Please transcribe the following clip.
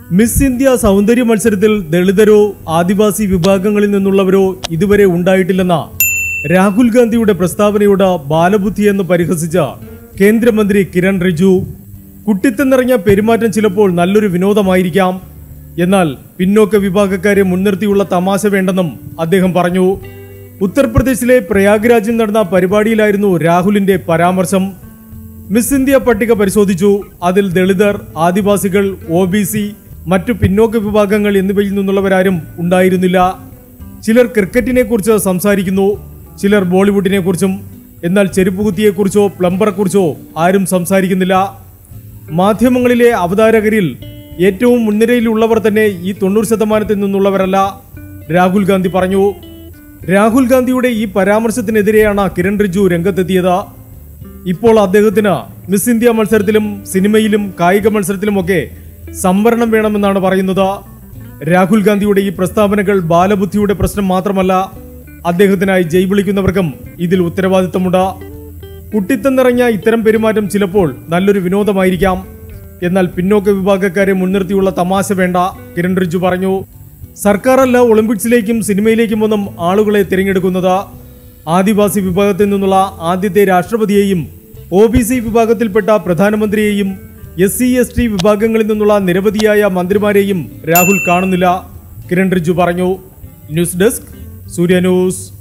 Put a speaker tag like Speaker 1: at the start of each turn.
Speaker 1: miss India സൗന്ദര്യ മത്സരത്തിൽ ദളിതരോ ആദിവാസി വിഭാഗങ്ങളിൽ നിന്നുള്ളവരോ ഇതുവരെ ഉണ്ടായിട്ടില്ലെന്ന രാഹുൽ ഗാന്ധിയുടെ പ്രസ്താവനയോട് ബാലബുദ്ധി എന്ന് പരിഹസിച്ച കേന്ദ്രമന്ത്രി കിരൺ റിജു കുട്ടിത്തം നിറഞ്ഞ പെരുമാറ്റം ചിലപ്പോൾ നല്ലൊരു വിനോദമായിരിക്കാം എന്നാൽ പിന്നോക്ക വിഭാഗക്കാരെ മുൻനിർത്തിയുള്ള തമാശ വേണ്ടെന്നും അദ്ദേഹം പറഞ്ഞു ഉത്തർപ്രദേശിലെ പ്രയാഗ്രാജിൽ നടന്ന പരിപാടിയിലായിരുന്നു രാഹുലിന്റെ പരാമർശം മിസ് ഇന്ത്യ പട്ടിക പരിശോധിച്ചു അതിൽ ദളിതർ ആദിവാസികൾ ഒ ബി സി മറ്റു പിന്നോക്ക വിഭാഗങ്ങൾ എന്നിവയിൽ നിന്നുള്ളവരാരും ഉണ്ടായിരുന്നില്ല ചിലർ ക്രിക്കറ്റിനെ കുറിച്ച് സംസാരിക്കുന്നു ചിലർ ബോളിവുഡിനെ കുറിച്ചും എന്നാൽ ചെരുപ്പുകുത്തിയെക്കുറിച്ചോ പ്ലംബറെക്കുറിച്ചോ ആരും സംസാരിക്കുന്നില്ല മാധ്യമങ്ങളിലെ അവതാരകരിൽ ഏറ്റവും മുൻനിരയിലുള്ളവർ തന്നെ ഈ തൊണ്ണൂറ് ശതമാനത്തിൽ നിന്നുള്ളവരല്ല രാഹുൽ ഗാന്ധി പറഞ്ഞു രാഹുൽ ഗാന്ധിയുടെ ഈ പരാമർശത്തിനെതിരെയാണ് കിരൺ റിജു രംഗത്തെത്തിയത് ഇപ്പോൾ അദ്ദേഹത്തിന് മിസ് ഇന്ത്യ മത്സരത്തിലും സിനിമയിലും കായിക മത്സരത്തിലുമൊക്കെ സംവരണം വേണമെന്നാണ് പറയുന്നത് രാഹുൽ ഗാന്ധിയുടെ ഈ പ്രസ്താവനകൾ ബാലബുദ്ധിയുടെ പ്രശ്നം മാത്രമല്ല അദ്ദേഹത്തിനായി ജയ് വിളിക്കുന്നവർക്കും ഇതിൽ ഉത്തരവാദിത്തമുണ്ട് കുട്ടിത്തം നിറഞ്ഞ ഇത്തരം പെരുമാറ്റം ചിലപ്പോൾ നല്ലൊരു വിനോദമായിരിക്കാം എന്നാൽ പിന്നോക്ക വിഭാഗക്കാരെ മുൻനിർത്തിയുള്ള തമാശ വേണ്ട കിരൺ റിജു പറഞ്ഞു സർക്കാരല്ല ഒളിമ്പിക്സിലേക്കും സിനിമയിലേക്കും ഒന്നും ആളുകളെ തിരഞ്ഞെടുക്കുന്നത് ആദിവാസി വിഭാഗത്തിൽ നിന്നുള്ള ആദ്യത്തെ രാഷ്ട്രപതിയെയും ഒ ബി സി വിഭാഗത്തിൽപ്പെട്ട പ്രധാനമന്ത്രിയെയും എസ് സി എസ് ടി വിഭാഗങ്ങളിൽ നിന്നുള്ള നിരവധിയായ മന്ത്രിമാരെയും രാഹുൽ കാണുന്നില്ല കിരൺ റിജു പറഞ്ഞു ന്യൂസ് ഡെസ്ക് സൂര്യ ന്യൂസ്